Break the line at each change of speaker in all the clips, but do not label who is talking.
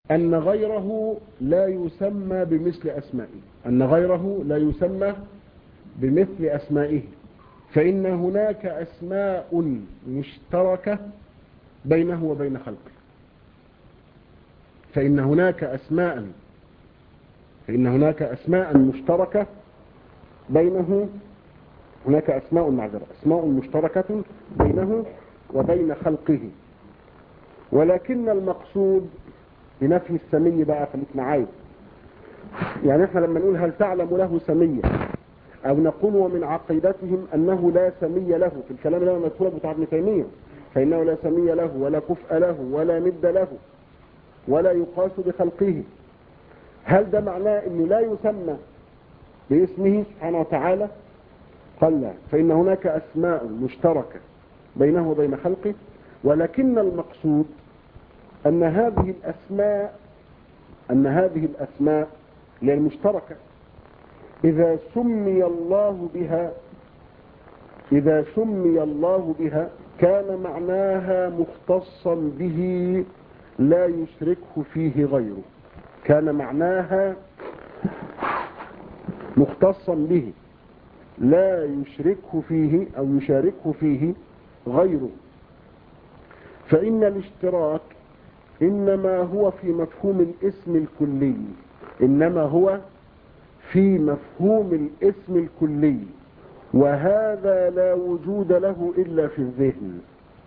أن غيره لا يسمى بمثل أسمائه أن غيره لا يسمى بمثل أسمائه فإن هناك أسماء مشتركة بينه وبين خلقه فإن هناك أسماء فإن هناك أسماء مشتركة بينه هناك أسماء معذرة أسماء مشتركة بينه وبين خلقه ولكن المقصود بنفي السمي بقى خليك معايا يعني احنا لما نقول هل تعلم له سمية او نقول ومن عقيدتهم انه لا سمي له في الكلام اللي انا مذكوره بتاع ابن تيميه فانه لا سمي له ولا كفء له ولا ند له ولا يقاس بخلقه هل ده معناه انه لا يسمى باسمه سبحانه وتعالى قال لا فان هناك اسماء مشتركه بينه وبين خلقه ولكن المقصود أن هذه الأسماء أن هذه الأسماء للمشتركة إذا سمي الله بها إذا سمي الله بها كان معناها مختصا به لا يشركه فيه غيره كان معناها مختصا به لا يشركه فيه أو يشاركه فيه غيره فإن الاشتراك إنما هو في مفهوم الاسم الكلي إنما هو في مفهوم الاسم الكلي وهذا لا وجود له إلا في الذهن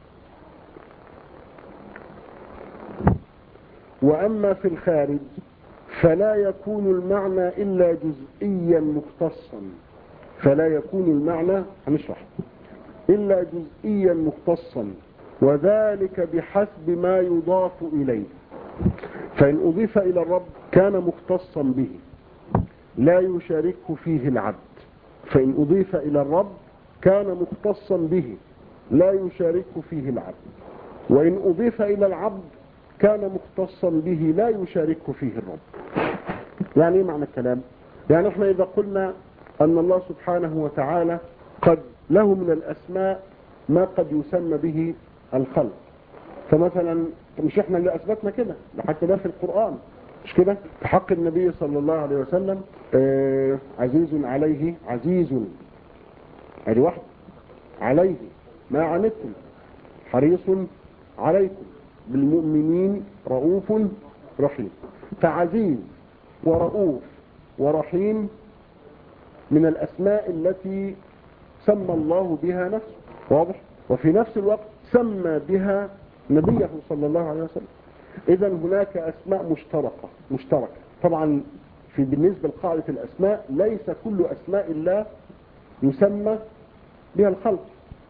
وأما في الخارج فلا يكون المعنى إلا جزئيا مختصا فلا يكون المعنى هنشرح إلا جزئيا مختصا وذلك بحسب ما يضاف إليه فإن أضيف إلى الرب كان مختصا به لا يشاركه فيه العبد فإن أضيف إلى الرب كان مختصا به لا يشاركه فيه العبد وإن أضيف إلى العبد كان مختصا به لا يشاركه فيه الرب يعني ايه معنى الكلام يعني احنا إذا قلنا أن الله سبحانه وتعالى قد له من الأسماء ما قد يسمى به الخلق فمثلا مش احنا اللي اثبتنا كده حتى ده في القرآن مش كده في حق النبي صلى الله عليه وسلم آه عزيز عليه عزيز ادي واحد عليه ما عنتم حريص عليكم بالمؤمنين رؤوف رحيم فعزيز ورؤوف ورحيم من الأسماء التي سمى الله بها نفسه واضح وفي نفس الوقت سمى بها نبيه صلى الله عليه وسلم اذا هناك اسماء مشتركة مشتركة طبعا في بالنسبة لقاعدة الاسماء ليس كل اسماء الله يسمى بها الخلق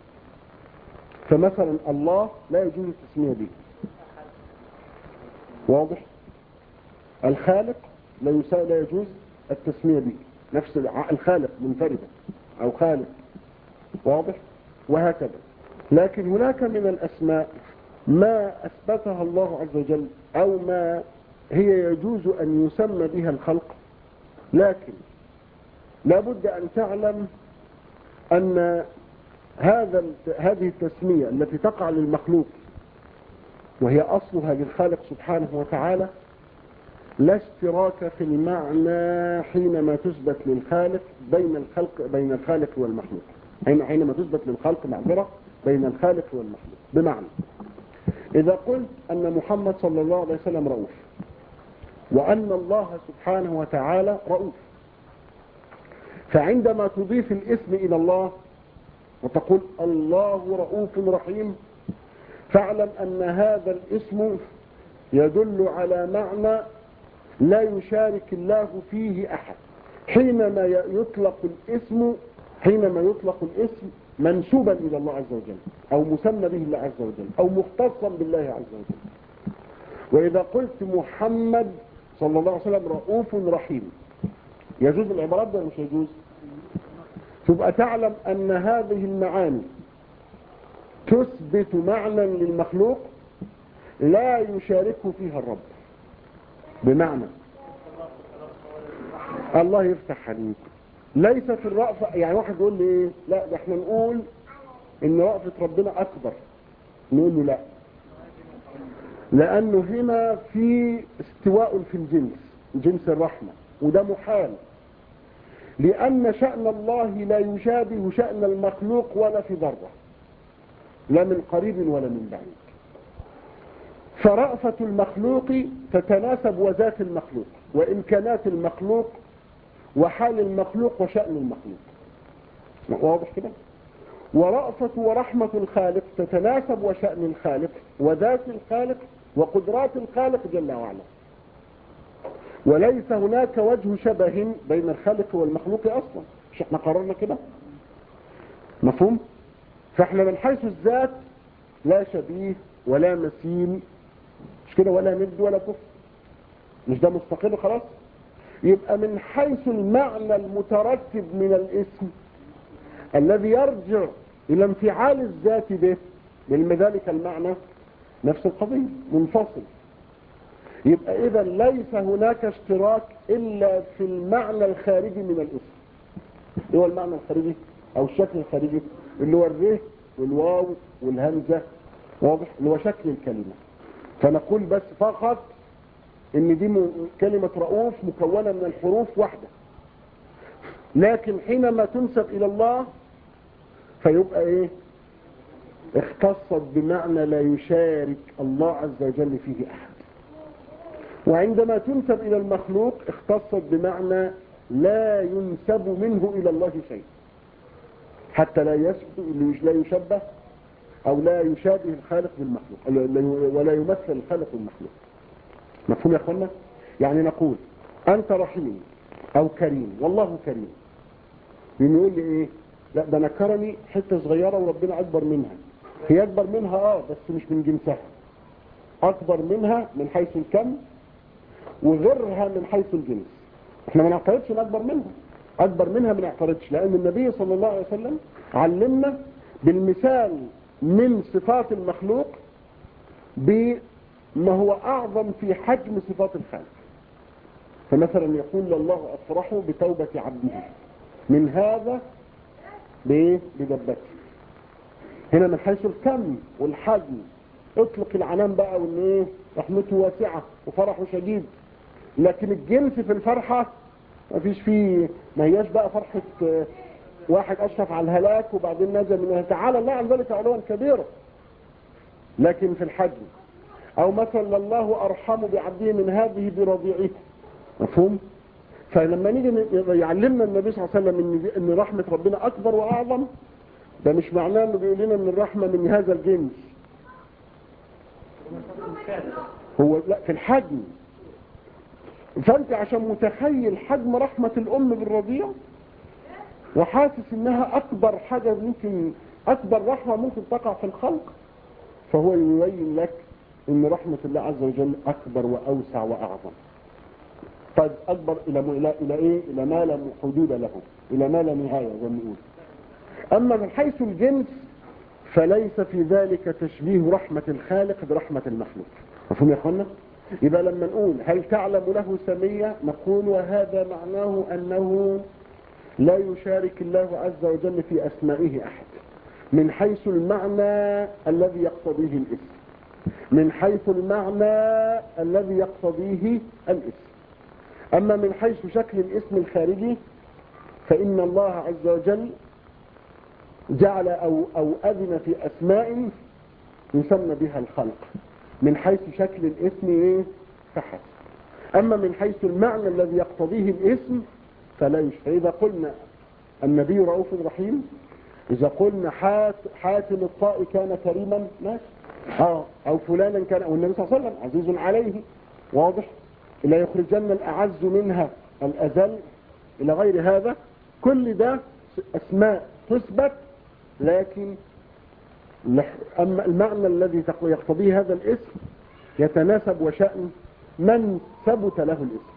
فمثلا الله لا يجوز التسمية به واضح الخالق لا لا يجوز التسمية به نفس الخالق منفردا او خالق واضح وهكذا لكن هناك من الأسماء ما أثبتها الله عز وجل أو ما هي يجوز أن يسمى بها الخلق لكن لابد أن تعلم أن هذا هذه التسمية التي تقع للمخلوق وهي أصلها للخالق سبحانه وتعالى لا اشتراك في المعنى حينما تثبت للخالق بين الخلق بين الخالق والمخلوق حينما تثبت للخلق معذرة بين الخالق والمخلوق بمعنى إذا قلت أن محمد صلى الله عليه وسلم رؤوف وأن الله سبحانه وتعالى رؤوف فعندما تضيف الاسم إلى الله وتقول الله رؤوف رحيم فاعلم أن هذا الاسم يدل على معنى لا يشارك الله فيه أحد حينما يطلق الاسم حينما يطلق الاسم منسوبا إلى الله عز وجل أو مسمى به الله عز وجل أو مختصا بالله عز وجل وإذا قلت محمد صلى الله عليه وسلم رؤوف رحيم يجوز العبارات ده مش يجوز تبقى تعلم أن هذه المعاني تثبت معنى للمخلوق لا يشاركه فيها الرب بمعنى الله يفتح عليك ليس في الرأفة يعني واحد يقول لي ايه لا ده احنا نقول ان رأفة ربنا اكبر نقول له لا لأنه هنا في استواء في الجنس جنس الرحمة وده محال لأن شأن الله لا يشابه شأن المخلوق ولا في ذرة لا من قريب ولا من بعيد فرأفة المخلوق تتناسب وذات المخلوق وإمكانات المخلوق وحال المخلوق وشأن المخلوق واضح كده ورأفة ورحمة الخالق تتناسب وشأن الخالق وذات الخالق وقدرات الخالق جل وعلا وليس هناك وجه شبه بين الخالق والمخلوق أصلا مش احنا قررنا كده مفهوم فاحنا من حيث الذات لا شبيه ولا مثيل مش كده ولا ند ولا كفر مش ده مستقل خلاص يبقى من حيث المعنى المترتب من الاسم الذي يرجع الى انفعال الذات به من ذلك المعنى نفس القضية منفصل يبقى اذا ليس هناك اشتراك الا في المعنى الخارجي من الاسم هو المعنى الخارجي او الشكل الخارجي اللي هو الره والواو والهمزة واضح اللي هو شكل الكلمة فنقول بس فقط ان دي كلمة رؤوف مكونة من الحروف واحدة لكن حينما تنسب الى الله فيبقى ايه اختصت بمعنى لا يشارك الله عز وجل فيه احد وعندما تنسب الى المخلوق اختصت بمعنى لا ينسب منه الى الله شيء حتى لا لا يشبه او لا يشابه الخالق بالمخلوق ولا يمثل الخالق بالمخلوق مفهوم يا اخوانا يعني نقول انت رحيم او كريم والله كريم يقول لي ايه لا ده انا كرمي حته صغيره وربنا اكبر منها هي اكبر منها اه بس مش من جنسها اكبر منها من حيث الكم وغيرها من حيث الجنس احنا ما نعترضش ان اكبر منها اكبر منها ما نعترضش لان النبي صلى الله عليه وسلم علمنا بالمثال من صفات المخلوق بما هو اعظم في حجم صفات الخالق فمثلا يقول الله افرح بتوبة عبده من هذا بدبته هنا من حيث الكم والحجم اطلق العنان بقى وان ايه رحمته واسعة وفرحه شديد لكن الجنس في الفرحة ما فيش فيه ما هياش بقى فرحة واحد اشرف على الهلاك وبعدين نزل منها تعالى الله عن ذلك علوا كبيرة لكن في الحجم او مثلا الله ارحم بعبده من هذه برضيعه مفهوم فلما نيجي يعلمنا النبي صلى الله عليه وسلم ان ان رحمه ربنا اكبر واعظم ده مش معناه انه بيقول لنا ان الرحمه من هذا الجنس هو لا في الحجم فانت عشان متخيل حجم رحمه الام بالرضيع وحاسس انها اكبر حاجه ممكن اكبر رحمه ممكن تقع في الخلق فهو يبين لك ان رحمه الله عز وجل اكبر واوسع واعظم قد أكبر إلى إلى إلى إيه؟ إلى ما لا حدود له إلى ما لا نهاية زي ما نقول أما من حيث الجنس فليس في ذلك تشبيه رحمة الخالق برحمة المخلوق مفهوم يا أخوانا؟ يبقى لما نقول هل تعلم له سمية نقول وهذا معناه أنه لا يشارك الله عز وجل في أسمائه أحد من حيث المعنى الذي يقتضيه الاسم من حيث المعنى الذي يقتضيه الاسم أما من حيث شكل الاسم الخارجي فإن الله عز وجل جعل أو, أو أذن في أسماء يسمى بها الخلق من حيث شكل الاسم إيه؟ فحسب أما من حيث المعنى الذي يقتضيه الاسم فلا يشفى إذا قلنا النبي رؤوف رحيم إذا قلنا حات حاتم الطائي كان كريما ماشي اه أو فلانا كان أو النبي صلى الله عليه وسلم عزيز عليه واضح لا يخرجن الأعز منها الأذل إلى غير هذا كل ده أسماء تثبت لكن أما المعنى الذي يقتضيه هذا الاسم يتناسب وشأن من ثبت له الاسم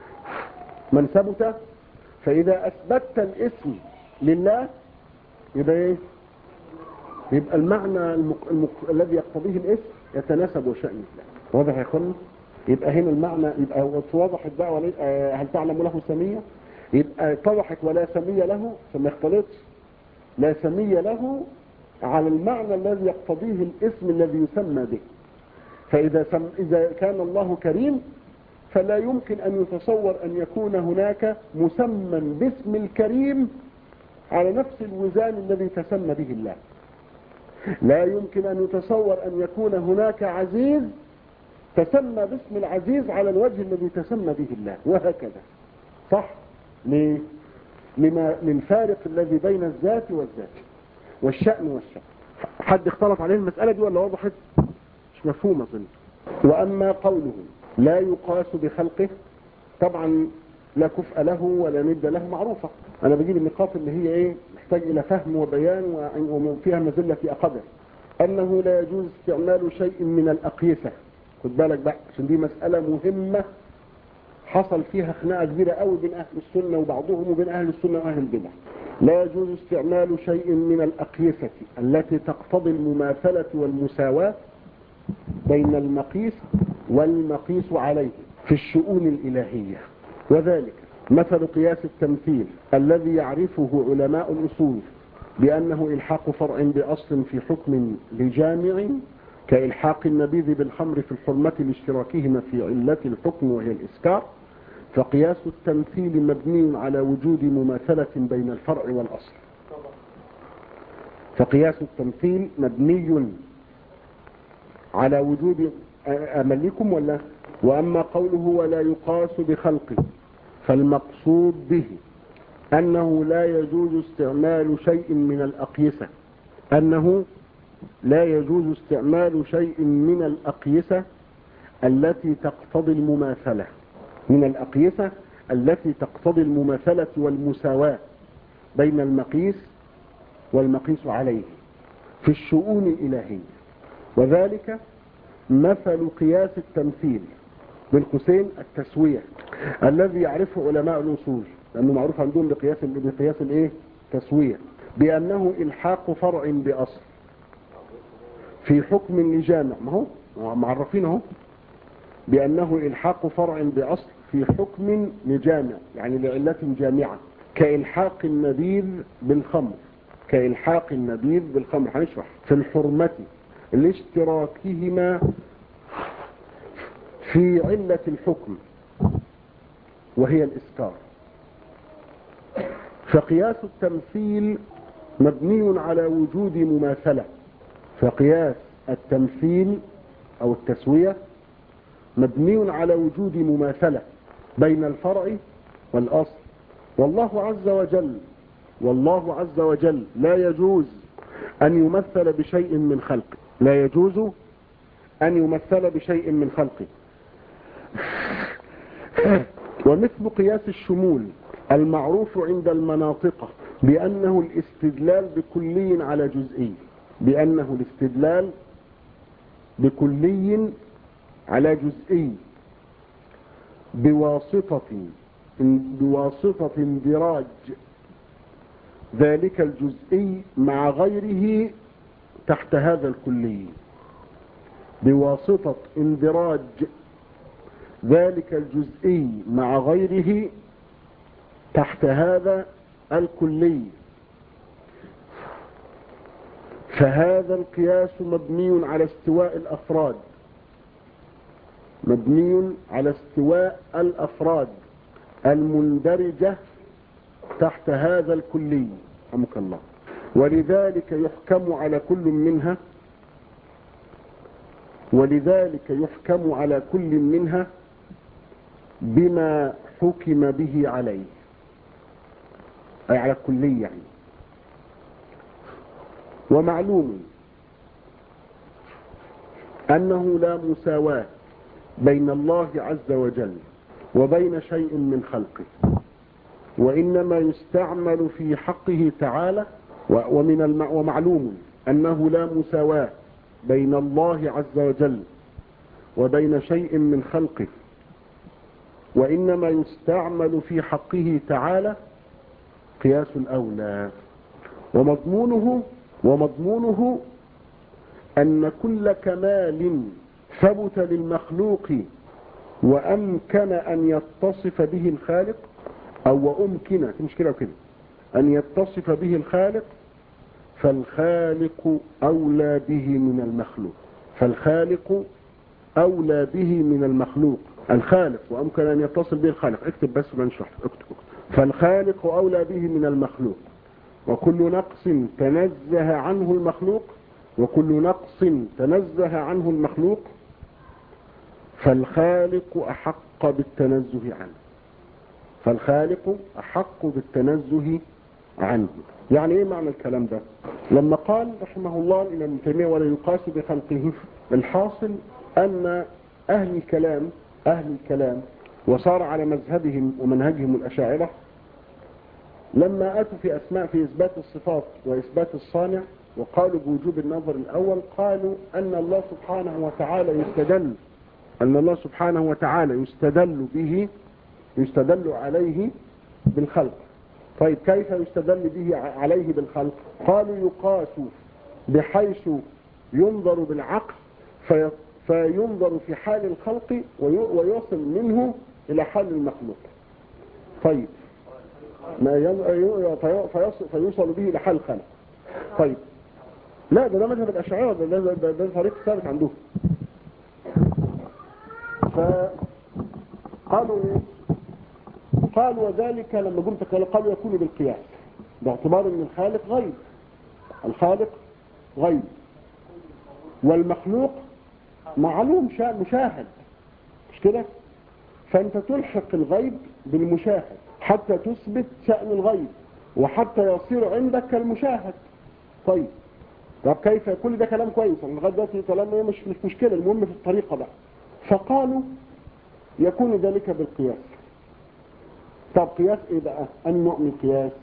من ثبت فإذا أثبتت الاسم لله يبقى إيه يبقى المعنى المك... المك... الذي يقتضيه الاسم يتناسب وشأن الله واضح يا اخوانا يبقى هنا المعنى يبقى وضحت بقى ولي... هل تعلم له سمية يبقى اتضحت ولا سمية له عشان ما يختلطش لا سمية له على المعنى الذي يقتضيه الاسم الذي يسمى به فإذا سم إذا كان الله كريم فلا يمكن أن يتصور أن يكون هناك مسمى باسم الكريم على نفس الوزان الذي تسمى به الله لا يمكن أن يتصور أن يكون هناك عزيز تسمى باسم العزيز على الوجه الذي تسمى به الله وهكذا صح ليه لما للفارق الذي بين الذات والذات والشأن والشأن حد اختلط عليه المسألة دي ولا وضحت مش مفهومة ظن وأما قوله لا يقاس بخلقه طبعا لا كفء له ولا ند له معروفة أنا بجيب النقاط اللي هي إيه محتاج إلى فهم وبيان وفيها مزلة أقدر أنه لا يجوز استعمال شيء من الأقيسة خد بالك بقى عشان دي مسألة مهمة حصل فيها خناقة كبيرة قوي بين أهل السنة وبعضهم وبين أهل السنة وأهل البدع لا يجوز استعمال شيء من الأقيسة التي تقتضي المماثلة والمساواة بين المقيس والمقيس عليه في الشؤون الإلهية وذلك مثل قياس التمثيل الذي يعرفه علماء الأصول بأنه إلحاق فرع بأصل في حكم لجامع كإلحاق النبيذ بالخمر في الحرمة لاشتراكهما في علة الحكم وهي الإسكار فقياس التمثيل مبني على وجود مماثلة بين الفرع والأصل فقياس التمثيل مبني على وجود أملكم ولا وأما قوله ولا يقاس بخلقه فالمقصود به أنه لا يجوز استعمال شيء من الأقيسة أنه لا يجوز استعمال شيء من الأقيسة التي تقتضي المماثلة من الأقيسة التي تقتضي المماثلة والمساواة بين المقيس والمقيس عليه في الشؤون الإلهية وذلك مثل قياس التمثيل بالقوسين التسوية الذي يعرفه علماء الأصول لأنه معروف عندهم بقياس بقياس الايه تسوية بأنه إلحاق فرع بأصل في حكم لجامع ما هو معرفين اهو بأنه إلحاق فرع بأصل في حكم لجامع يعني لعلة جامعة كإلحاق النبيذ بالخمر كإلحاق النبيذ بالخمر هنشرح في الحرمة لاشتراكهما في علة الحكم وهي الإسكار فقياس التمثيل مبني على وجود مماثلة فقياس التمثيل أو التسوية مبني على وجود مماثلة بين الفرع والأصل والله عز وجل والله عز وجل لا يجوز أن يمثل بشيء من خلقه لا يجوز أن يمثل بشيء من خلقه ومثل قياس الشمول المعروف عند المناطق بأنه الاستدلال بكلي على جزئي بأنه الاستدلال بكلي على جزئي بواسطة بواسطة اندراج ذلك الجزئي مع غيره تحت هذا الكلي بواسطة اندراج ذلك الجزئي مع غيره تحت هذا الكلي فهذا القياس مبني على استواء الأفراد مبني على استواء الأفراد المندرجة تحت هذا الكلي رحمك الله ولذلك يحكم على كل منها ولذلك يحكم على كل منها بما حكم به عليه أي على الكلي يعني ومعلوم أنه لا مساواة بين الله عز وجل وبين شيء من خلقه وإنما يستعمل في حقه تعالى ومن الم... ومعلوم أنه لا مساواة بين الله عز وجل وبين شيء من خلقه وإنما يستعمل في حقه تعالى قياس الأولى ومضمونه ومضمونه أن كل كمال ثبت للمخلوق وأمكن أن يتصف به الخالق أو وأمكن في مشكلة كده أن يتصف به الخالق فالخالق أولى به من المخلوق فالخالق أولى به من المخلوق الخالق وأمكن أن يتصل به الخالق اكتب بس ونشرح اكتب, اكتب فالخالق أولى به من المخلوق وكل نقص تنزه عنه المخلوق وكل نقص تنزه عنه المخلوق فالخالق أحق بالتنزه عنه فالخالق أحق بالتنزه عنه يعني ايه معنى الكلام ده لما قال رحمه الله إلى ابن تيمية ولا يقاس بخلقه الحاصل أن أهل الكلام أهل الكلام وصار على مذهبهم ومنهجهم الأشاعرة لما أتوا في أسماء في إثبات الصفات وإثبات الصانع وقالوا بوجوب النظر الأول قالوا أن الله سبحانه وتعالى يستدل أن الله سبحانه وتعالى يستدل به يستدل عليه بالخلق طيب كيف يستدل به عليه بالخلق قالوا يقاس بحيث ينظر بالعقل في فينظر في حال الخلق ويصل منه إلى حال المخلوق طيب ما فيوصل به إلى حال الخلق طيب لا ده ده مذهب الأشاعرة ده, ده, ده, ده طريق ثابت عندهم فقالوا قالوا وذلك لما قمت قالوا يكون بالقياس باعتبار ان الخالق غيب الخالق غيب والمخلوق معلوم مشاهد مش كده فانت تلحق الغيب بالمشاهد حتى تثبت شأن الغيب وحتى يصير عندك كالمشاهد طيب طب كيف كل ده كلام كويس لغايه دلوقتي كلام مش مش مشكله المهم في الطريقه بقى فقالوا يكون ذلك بالقياس طب قياس ايه بقى النوع من القياس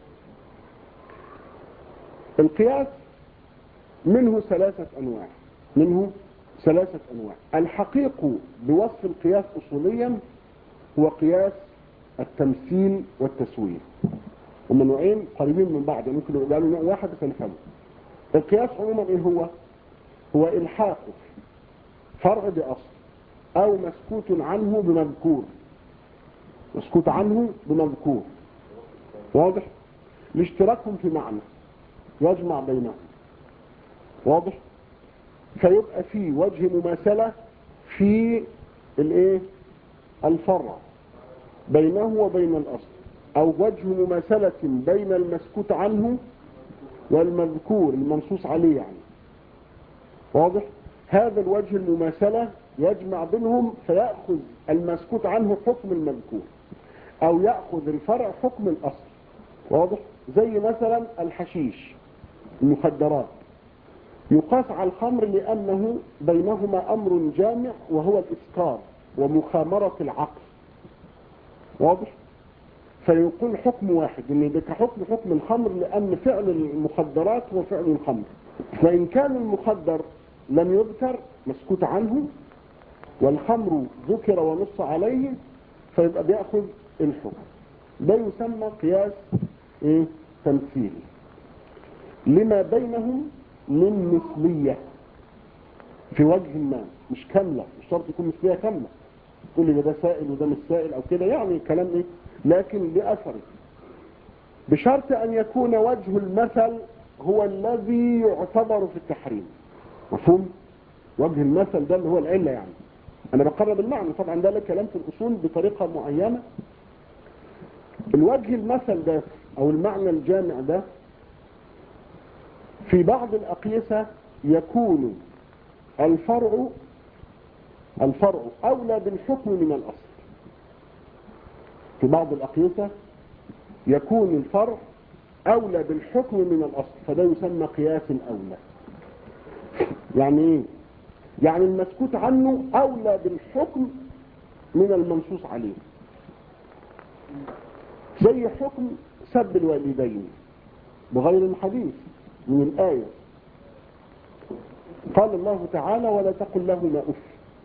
القياس منه ثلاثة انواع منه ثلاثة انواع الحقيق بوصف القياس اصوليا هو قياس التمثيل والتسوية هم نوعين قريبين من بعض ممكن يقولوا نوع واحد بس نفهمه القياس عموما ايه هو هو الحاق فرع باصل او مسكوت عنه بمذكور مسكوت عنه بمذكور واضح لاشتراكهم في معنى يجمع بينهم واضح فيبقى في وجه مماثلة في الايه الفرع بينه وبين الاصل او وجه مماثلة بين المسكوت عنه والمذكور المنصوص عليه يعني واضح هذا الوجه المماثلة يجمع بينهم فيأخذ المسكوت عنه حكم المذكور او يأخذ الفرع حكم الاصل واضح زي مثلا الحشيش المخدرات يقاس على الخمر لانه بينهما امر جامع وهو الاسكار ومخامرة العقل واضح فيقول حكم واحد ان ده كحكم حكم الخمر لان فعل المخدرات هو فعل الخمر فان كان المخدر لم يذكر مسكوت عنه والخمر ذكر ونص عليه فيبقى بياخذ الحكم ده يسمى قياس ايه تمثيلي لما بينهم من مثلية في وجه ما مش كاملة مش شرط يكون مثلية كاملة تقول لي ده سائل وده مش سائل او كده يعني كلام ايه لكن لأثره بشرط ان يكون وجه المثل هو الذي يعتبر في التحريم مفهوم وجه المثل ده اللي هو العلة يعني انا بقرب المعنى طبعا ده لك كلام في الاصول بطريقة معينة الوجه المثل ده او المعنى الجامع ده في بعض الأقيسة يكون الفرع الفرع أولى بالحكم من الأصل في بعض الأقيسة يكون الفرع أولى بالحكم من الأصل فده يسمى قياس الأولى يعني إيه؟ يعني المسكوت عنه أولى بالحكم من المنصوص عليه زي حكم سب الوالدين بغير الحديث من الآية قال الله تعالى ولا تقل لهما أف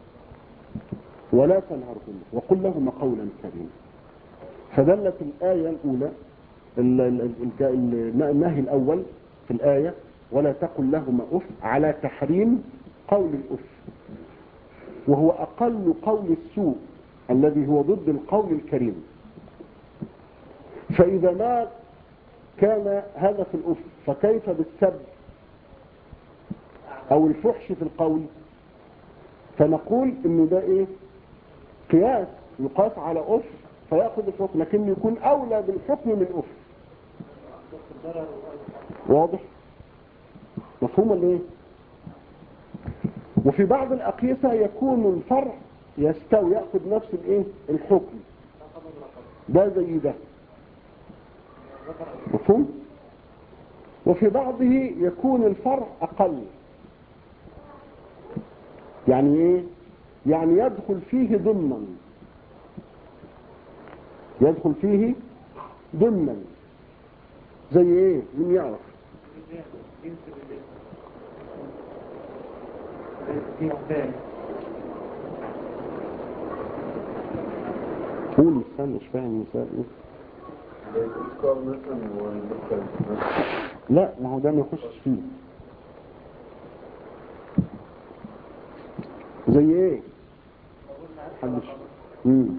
ولا تنهرهما وقل لهما قولا كريما فدلت الآية الأولى النهي الأول في الآية ولا تقل لهما أف على تحريم قول الأف وهو أقل قول السوء الذي هو ضد القول الكريم فإذا ما كان هذا في الأف فكيف بالسب أو الفحش في القول فنقول ان ده ايه قياس يقاس على اف فياخذ الحكم لكن يكون اولى بالحكم من اف واضح مفهوم ولا ايه وفي بعض الاقيسه يكون الفرع يستوي ياخذ نفس الايه الحكم ده زي ده مفهوم وفي بعضه يكون الفرع اقل يعني ايه يعني يدخل فيه ضمنا يدخل فيه ضمنا زي ايه مين يعرف قول استنى مش فاهم مثال ايه
الإسكار مثلا والمدخل
لا ما هو ده ما يخشش فيه زي ايه محدش امم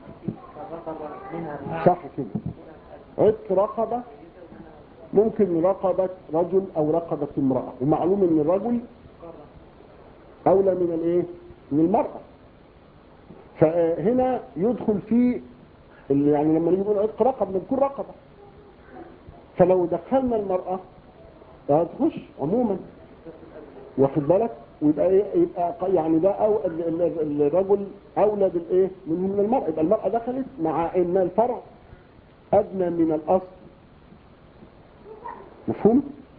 صح كده عدت رقبة ممكن رقبة رجل او رقبة امرأة ومعلوم ان الرجل اولى من الايه من المرأة فهنا يدخل فيه اللي يعني لما نيجي نقول عتق رقبة بنكون رقبة فلو دخلنا المرأة هتخش عموما واخد بالك ويبقى ايه يبقى يعني ده او ال- ال- الرجل اولى بالايه منه من المرأة يبقى المرأة دخلت مع ان الفرع ادنى من الاصل مفهوم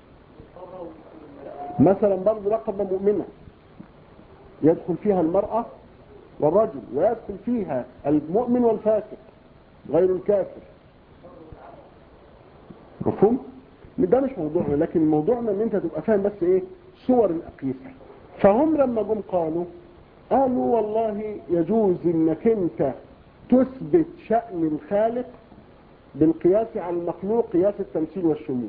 مثلا برضه رقبة مؤمنة يدخل فيها المرأة والرجل ويدخل فيها المؤمن والفاسق غير الكافر مفهوم ده مش موضوعنا لكن موضوعنا ان انت تبقى فاهم بس ايه صور الاقيسه فهم لما جم قالوا قالوا والله يجوز انك انت تثبت شأن الخالق بالقياس على المخلوق قياس التمثيل والشمول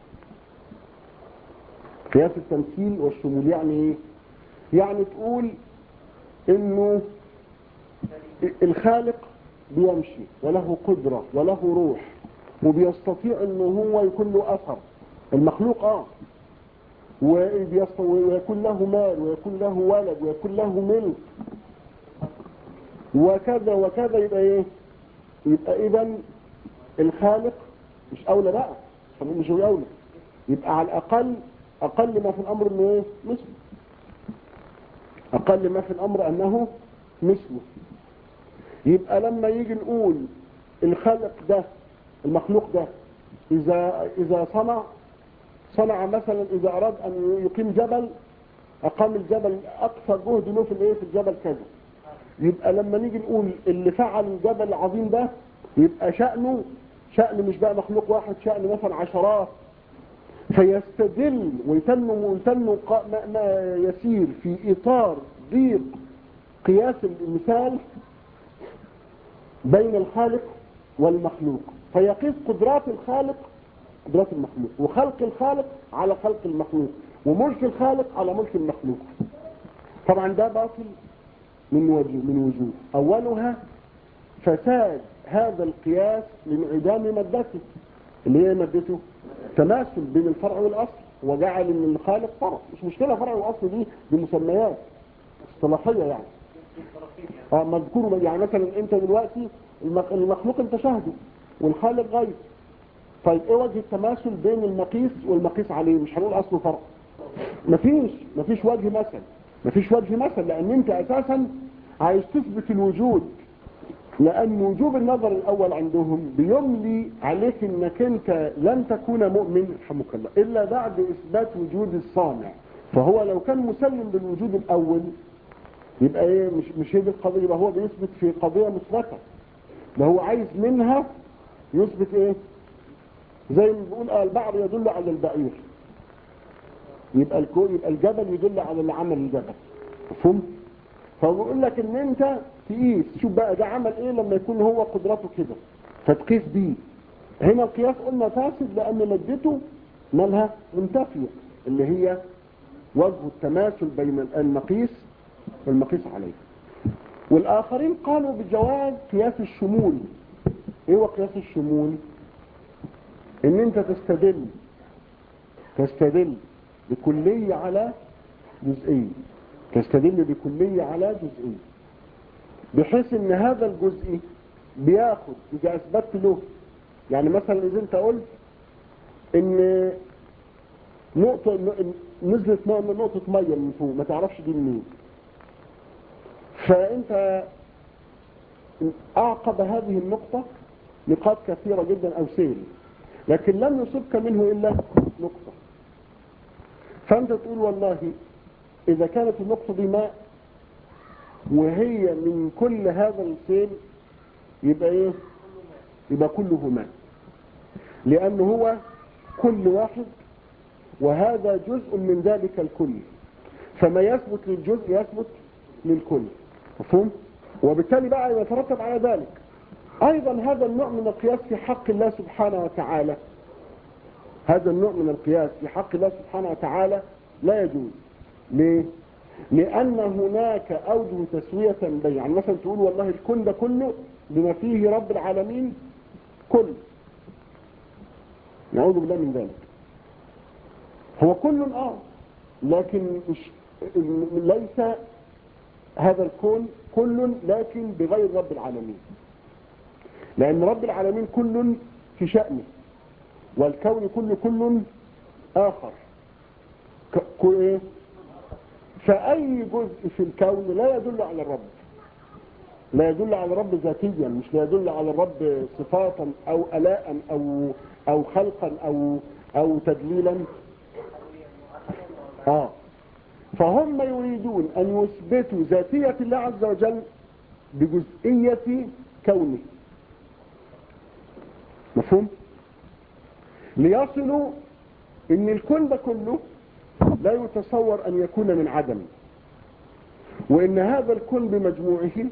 قياس التمثيل والشمول يعني ايه يعني تقول انه الخالق بيمشي وله قدرة وله روح وبيستطيع انه هو يكون له اثر المخلوق اه وبيست- ويكون له مال ويكون له ولد ويكون له ملك وكذا وكذا يبقى ايه يبقى اذا الخالق مش اولى بقى خلينا مش هو اولى يبقى على الاقل اقل ما في الامر انه ايه مثله اقل ما في الامر انه مثله يبقى لما يجي نقول الخلق ده المخلوق ده اذا اذا صنع صنع مثلا اذا اراد ان يقيم جبل اقام الجبل اقصى جهد له في الايه في الجبل كذا يبقى لما نيجي نقول اللي فعل الجبل العظيم ده يبقى شأنه شأن مش بقى مخلوق واحد شأن مثلا عشرات فيستدل ويتم ويتم قا- ما- ما يسير في اطار ضيق قياس المثال بين الخالق والمخلوق فيقيس قدرات الخالق قدرات المخلوق وخلق الخالق على خلق المخلوق وملك الخالق على ملك المخلوق طبعا ده باطل من وجه من وجوه اولها فساد هذا القياس لانعدام مادته اللي هي مادته تماثل بين الفرع والاصل وجعل ان الخالق فرع مش مشكله فرع واصل دي بمسميات اصطلاحيه يعني اه مذكور يعني مثلا انت دلوقتي المخ- المخلوق انت شاهده والخالق غير طيب ايه وجه التماثل بين المقيس والمقيس عليه مش هنقول اصله فرق مفيش مفيش وجه مثل مفيش وجه مثل لان انت اساسا عايز تثبت الوجود لان وجوب النظر الاول عندهم بيملي عليك انك انت لن تكون مؤمن رحمك الله الا بعد اثبات وجود الصانع فهو لو كان مسلم بالوجود الاول يبقى ايه مش مش هي دي القضيه يبقى هو بيثبت في قضيه مثبته ده هو عايز منها يثبت ايه زي ما بيقول آه البعر يدل على البعير يبقى الكو يبقى الجبل يدل على اللي عمل الجبل مفهوم فبقول لك ان انت تقيس شوف بقى ده عمل ايه لما يكون هو قدرته كده فتقيس بيه هنا القياس قلنا فاسد لان مادته مالها منتفيه اللي هي وجه التماثل بين المقيس والمقيس عليه والاخرين قالوا بجواز قياس الشمول ايه هو قياس الشمول ان انت تستدل تستدل بكلية على جزئية تستدل بكلية على جزئية بحيث ان هذا الجزء بياخد اذا اثبتت له يعني مثلا اذا انت قلت ان نقطة نزلت نقطة مية من فوق ما تعرفش دي منين فانت اعقب هذه النقطة نقاط كثيرة جدا او سيل لكن لم يصبك منه الا نقطة فانت تقول والله اذا كانت النقطة دي ماء وهي من كل هذا السيل يبقى ايه يبقى كله ماء لانه هو كل واحد وهذا جزء من ذلك الكل فما يثبت للجزء يثبت للكل مفهوم وبالتالي بقى يترتب على ذلك ايضا هذا النوع من القياس في حق الله سبحانه وتعالى هذا النوع من القياس في حق الله سبحانه وتعالى لا يجوز ليه لان هناك اوجه تسوية بين يعني مثلا تقول والله الكون ده كله بما فيه رب العالمين كل نعوذ بالله من ذلك هو كل اه لكن مش ليس هذا الكون كل لكن بغير رب العالمين لأن رب العالمين كل في شأنه والكون كل كل آخر ك... إيه؟ فأي جزء في الكون لا يدل على الرب لا يدل على الرب ذاتيا مش لا يدل على الرب صفاتا أو ألاء أو أو خلقا أو أو تدليلا آه فهم يريدون أن يثبتوا ذاتية الله عز وجل بجزئية كونه مفهوم ليصلوا ان الكون ده كله لا يتصور ان يكون من عدم وان هذا الكون بمجموعه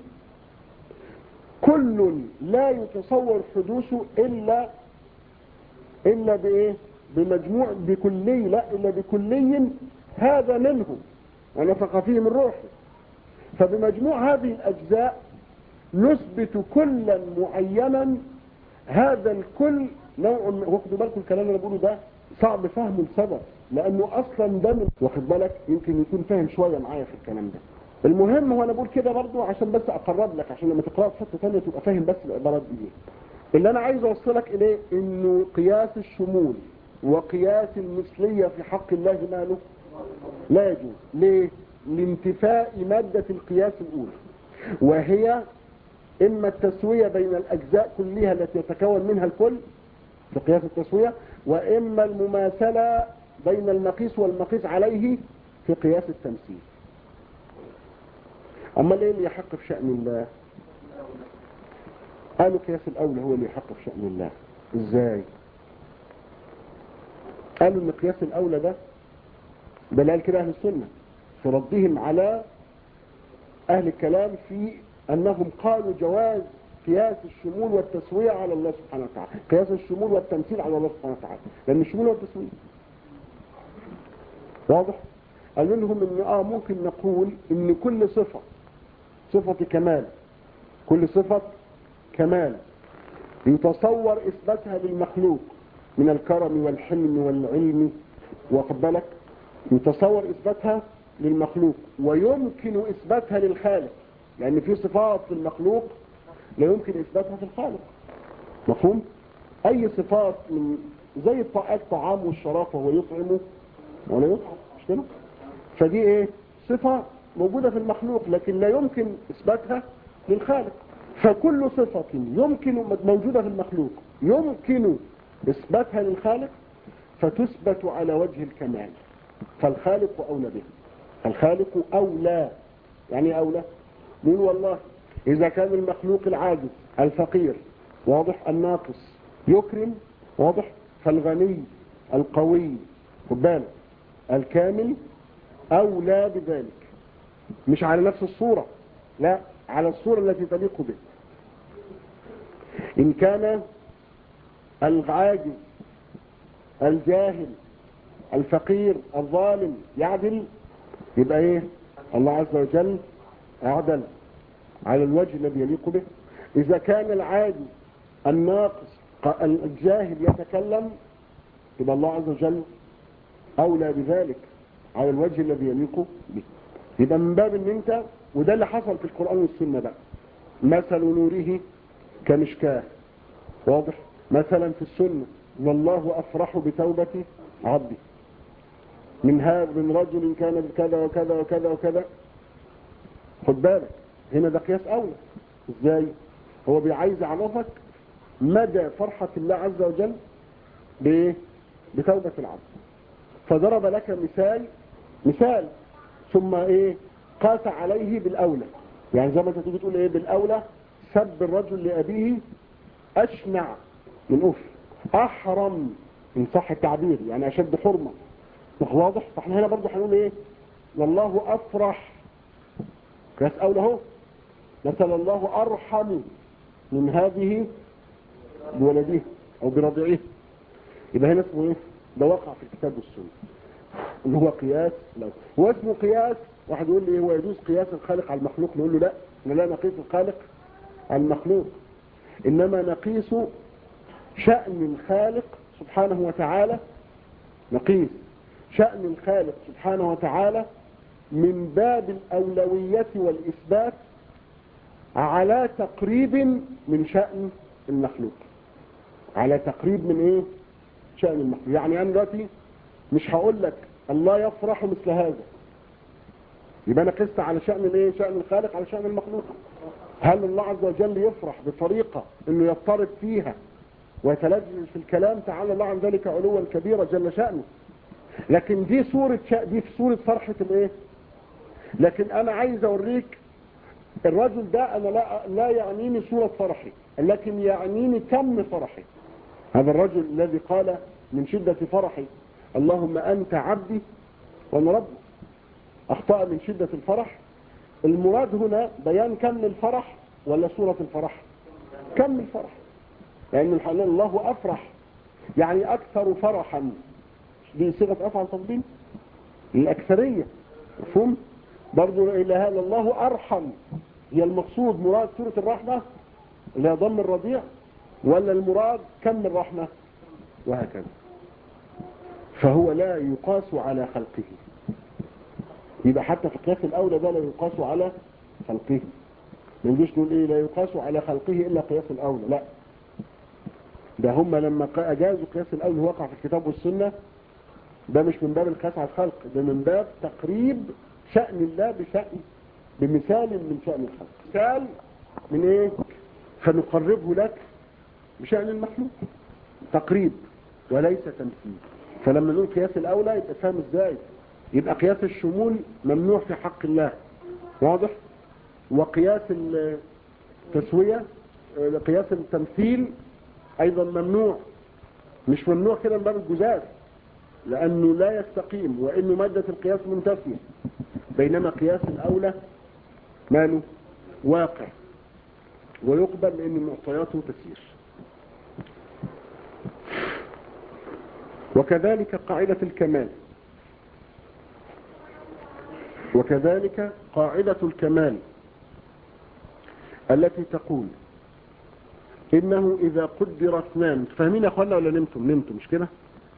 كل لا يتصور حدوثه الا الا بايه بمجموع بكلي لا الا بكلي هذا منه ونفخ فيه من روحه فبمجموع هذه الاجزاء نثبت كلا معينا هذا الكل نوع واخدوا بالكم الكلام اللي انا بقوله ده صعب فهمه لسبب لانه اصلا ده من واخد بالك يمكن يكون فاهم شويه معايا في الكلام ده المهم هو انا بقول كده برضو عشان بس اقرب لك عشان لما تقرا في حته ثانيه تبقى فاهم بس العبارات دي اللي انا عايز اوصلك اليه انه قياس الشمول وقياس المثليه في حق الله ماله لا يجوز ليه لانتفاء ماده القياس الاولى وهي إما التسوية بين الأجزاء كلها التي يتكون منها الكل في قياس التسوية وإما المماثلة بين المقيس والمقيس عليه في قياس التمثيل أما ايه اللي يحق في شأن الله قالوا قياس الأولى هو اللي يحق في شأن الله إزاي قالوا ان قياس الأولى ده دلال كده أهل السنة في ردهم على أهل الكلام في أنهم قالوا جواز قياس الشمول والتسوية على الله سبحانه وتعالى قياس الشمول والتمثيل على الله سبحانه وتعالى لأن الشمول والتسوية واضح قالوا لهم ان اه ممكن نقول ان كل صفة صفة كمال كل صفة كمال يتصور اثباتها للمخلوق من الكرم والحلم والعلم واخد بالك يتصور اثباتها للمخلوق ويمكن اثباتها للخالق لان في صفات في المخلوق لا يمكن اثباتها في الخالق مفهوم اي صفات من زي الطعام والشراب وهو يطعم ولا يطعم مش كده فدي ايه صفة موجودة في المخلوق لكن لا يمكن اثباتها للخالق فكل صفة يمكن موجودة في المخلوق يمكن اثباتها للخالق فتثبت على وجه الكمال فالخالق اولى به الخالق اولى يعني اولى نقول والله اذا كان المخلوق العاجز الفقير واضح الناقص يكرم واضح فالغني القوي خد بالك الكامل اولى بذلك مش على نفس الصورة لا على الصورة التي تليق به ان كان العاجز الجاهل الفقير الظالم يعدل يبقى ايه الله عز وجل اعدل على الوجه الذي يليق به اذا كان العاجز الناقص الجاهل يتكلم يبقى الله عز وجل اولى بذلك على الوجه الذي يليق به يبقى من باب ان انت وده اللي حصل في القرآن والسنة بقى مثل نوره كمشكاه واضح مثلا في السنة والله أفرح بتوبة عبده من هذا من رجل كان بكذا وكذا وكذا وكذا خد بالك هنا ده قياس أولى ازاي هو بيعايز يعرفك مدى فرحة الله عز وجل بايه بتوبة العبد فضرب لك مثال مثال ثم ايه قاس عليه بالاولى يعني زي ما انت تيجي تقول ايه بالاولى سب الرجل لابيه اشنع من اف احرم ان صح التعبير يعني اشد حرمه واضح فاحنا هنا برضه هنقول ايه والله افرح قياس اولى اهو مثلا الله ارحم من هذه بولده او برضعه يبقى هنا اسمه ايه ده وقع في الكتاب والسنه اللي هو قياس لو هو اسمه قياس واحد يقول لي هو يجوز قياس الخالق على المخلوق نقول له لا احنا لا نقيس الخالق على المخلوق انما نقيس شأن الخالق سبحانه وتعالى نقيس شأن الخالق سبحانه وتعالى من باب الأولوية والإثبات على تقريب من شأن المخلوق على تقريب من ايه شأن المخلوق يعني انا دلوقتي مش هقول لك الله يفرح مثل هذا يبقى انا قست على شأن الايه شأن الخالق على شأن المخلوق هل الله عز وجل يفرح بطريقة انه يضطرب فيها ويتلجل في الكلام تعالى الله عن ذلك علوا كبيرا جل شأنه لكن دي صورة شأ... دي في صورة فرحة الايه لكن انا عايز اوريك الرجل ده انا لا, لا يعنيني صورة فرحي لكن يعنيني كم فرحي هذا الرجل الذي قال من شدة فرحي اللهم انت عبدي وانا ربي اخطأ من شدة الفرح المراد هنا بيان كم الفرح ولا صورة الفرح كم الفرح لان الحلال الله افرح يعني اكثر فرحا دي صيغة افعل تفضيل الاكثرية مفهوم برضو الى هذا الله ارحم هي المقصود مراد سورة الرحمة اللي هي ضم الرضيع ولا المراد كم الرحمة وهكذا فهو لا يقاس على خلقه يبقى حتى في قياس الاولى ده لا يقاس على خلقه ما نجيش نقول ايه لا يقاس على خلقه الا قياس الاولى لا ده هم لما اجازوا قياس الاولى وقع في الكتاب والسنة ده مش من باب القياس على الخلق ده من باب تقريب شأن الله بشأن بمثال من شأن الخلق مثال من ايه فنقربه لك بشأن المخلوق تقريب وليس تمثيل فلما نقول قياس الاولى يبقى فاهم ازاي يبقى قياس الشمول ممنوع في حق الله واضح وقياس التسوية قياس التمثيل ايضا ممنوع مش ممنوع كده من باب الجزاز لانه لا يستقيم وانه مادة القياس منتفية بينما قياس الاولى ماله واقع ويقبل لان معطياته تسير وكذلك قاعدة الكمال وكذلك قاعدة الكمال التي تقول إنه إذا قدر اثنان فاهمين يا أخوانا ولا نمتم نمتم مش كده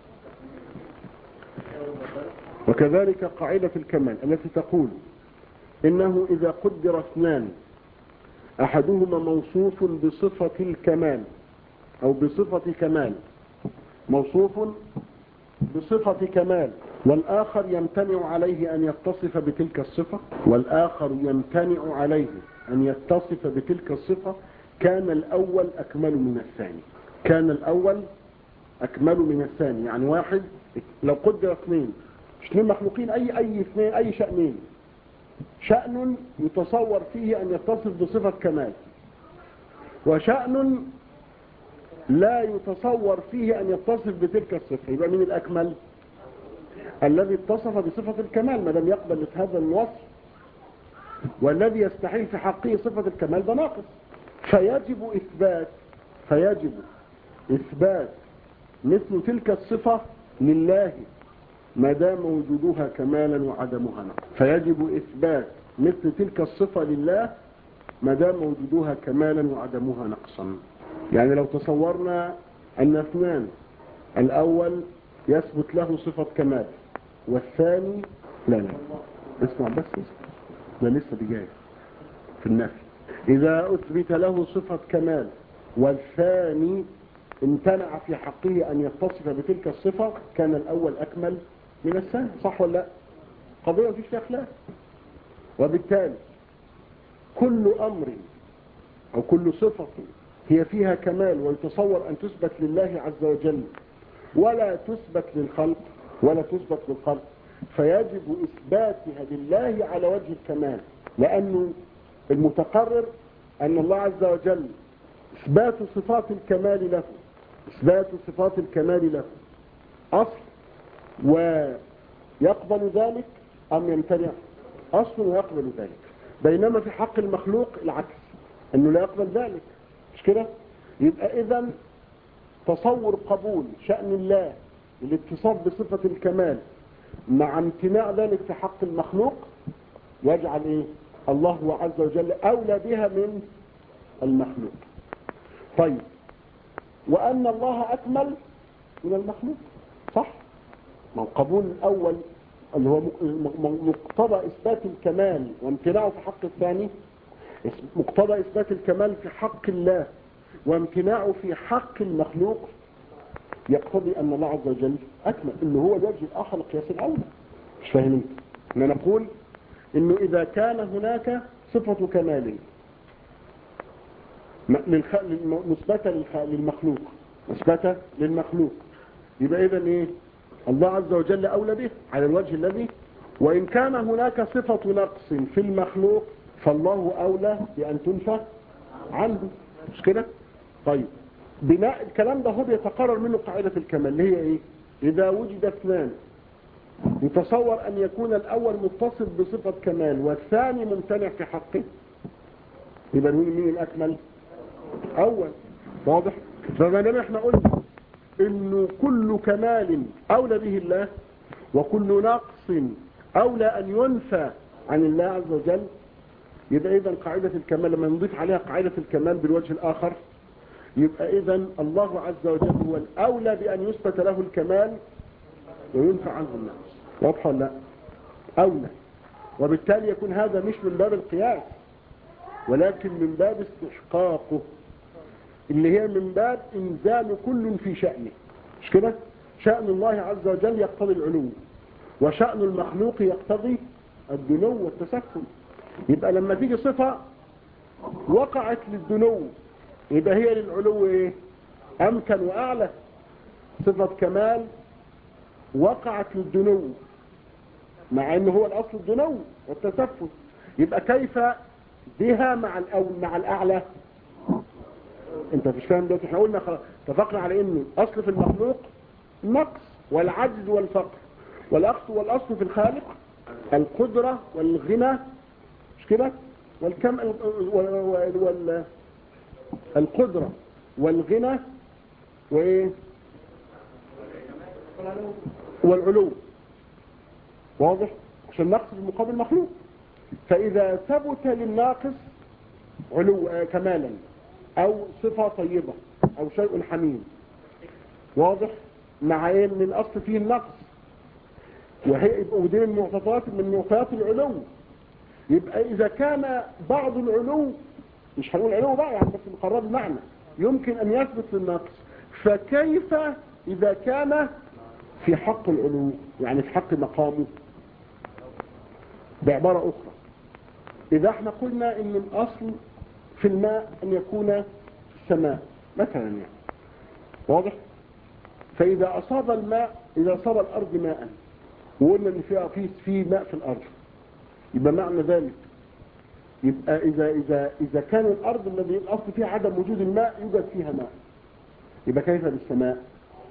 وكذلك قاعدة الكمال التي تقول إنه إذا قدر اثنان أحدهما موصوف بصفة الكمال أو بصفة كمال موصوف بصفة كمال والآخر يمتنع عليه أن يتصف بتلك الصفة والآخر يمتنع عليه أن يتصف بتلك الصفة كان الأول أكمل من الثاني كان الأول أكمل من الثاني يعني واحد لو قدر اثنين اثنين مخلوقين أي أي اثنين أي شأنين شأن يتصور فيه أن يتصف بصفة كمال وشأن لا يتصور فيه أن يتصف بتلك الصفة يبقى من الأكمل الذي اتصف بصفة الكمال ما لم يقبل هذا الوصف والذي يستحيل في حقه صفة الكمال ده ناقص فيجب إثبات فيجب إثبات مثل تلك الصفة لله ما دام وجودها كمالا وعدمها نقص فيجب إثبات مثل تلك الصفة لله ما دام وجودها كمالا وعدمها نقصا يعني لو تصورنا أن اثنان الأول يثبت له صفة كمال والثاني لا لا اسمع بس اسمع ده لسه دي جايه في النفي إذا أثبت له صفة كمال والثاني امتنع في حقه أن يتصف بتلك الصفة كان الأول أكمل من الثاني صح ولا لا قضية مفيش فيها خلاف وبالتالي كل أمر أو كل صفة هي فيها كمال ويتصور أن تثبت لله عز وجل ولا تثبت للخلق ولا تثبت للخلق فيجب إثباتها لله على وجه الكمال لأنه المتقرر أن الله عز وجل إثبات صفات الكمال له إثبات صفات الكمال له أصل ويقبل ذلك أم يمتنع أصل ويقبل ذلك بينما في حق المخلوق العكس أنه لا يقبل ذلك مش كده يبقى إذا تصور قبول شأن الله الاتصاف بصفة الكمال مع امتناع ذلك في حق المخلوق يجعل ايه الله عز وجل اولى بها من المخلوق طيب وان الله اكمل من المخلوق صح ما القبول الاول اللي هو مقتضى اثبات الكمال وامتناعه في حق الثاني مقتضى اثبات الكمال في حق الله وامتناعه في حق المخلوق يقتضي ان الله عز وجل اكمل انه هو الوجه الاخر لقياس الاولى مش فاهمين ان نقول انه اذا كان هناك صفة كمال مثبتة للمخلوق مثبتة للمخلوق يبقى اذا ايه الله عز وجل اولى به على الوجه الذي وان كان هناك صفة نقص في المخلوق فالله اولى بان تنفى عنه مش كده طيب بناء الكلام ده هو بيتقرر منه قاعدة الكمال اللي هي ايه اذا وجد اثنان يتصور ان يكون الاول متصف بصفة كمال والثاني ممتنع في حقه يبقى مين مين الاكمل اول واضح فما دام احنا قلنا انه كل كمال اولى به الله وكل نقص اولى ان ينفى عن الله عز وجل يبقى اذا قاعدة الكمال لما نضيف عليها قاعدة الكمال بالوجه الاخر يبقى اذا الله عز وجل هو الاولى بان يثبت له الكمال وينفع عنه النقص واضحه ولا لا اولى وبالتالي يكون هذا مش من باب القياس ولكن من باب استحقاقه اللي هي من باب انزال كل في شأنه مش كده شأن الله عز وجل يقتضي العلو وشأن المخلوق يقتضي الدنو والتسكن يبقى لما تيجي صفة وقعت للدنو يبقى هي للعلو ايه امكن واعلى صفة كمال وقعت للدنو مع انه هو الاصل الدنو والتسفل يبقى كيف بها مع الأول مع الاعلى انت مش فاهم دلوقتي احنا قلنا خلاص اتفقنا على انه اصل في المخلوق النقص والعجز والفقر والاصل والاصل في الخالق القدرة والغنى مش كده والكم وال... وال... القدرة والغنى وايه والعلو واضح عشان نقص في مقابل مخلوق فإذا ثبت للناقص علو آه كمالا أو صفة طيبة أو شيء حميد واضح مع ايه من الأصل فيه النقص وهي ودي من معتقدات من معطيات العلو يبقى إذا كان بعض العلو مش هنقول علو بقى يعني بس مقرب المعنى يمكن أن يثبت للنقص فكيف إذا كان في حق العلو يعني في حق مقامه بعبارة أخرى إذا احنا قلنا إن الأصل في الماء أن يكون في السماء مثلا يعني واضح فإذا أصاب الماء إذا أصاب الأرض ماء وقلنا إن فيها في في ماء في الأرض يبقى معنى ذلك يبقى إذا إذا إذا كان الأرض الذي الأصل فيها عدم وجود الماء يوجد فيها ماء يبقى كيف بالسماء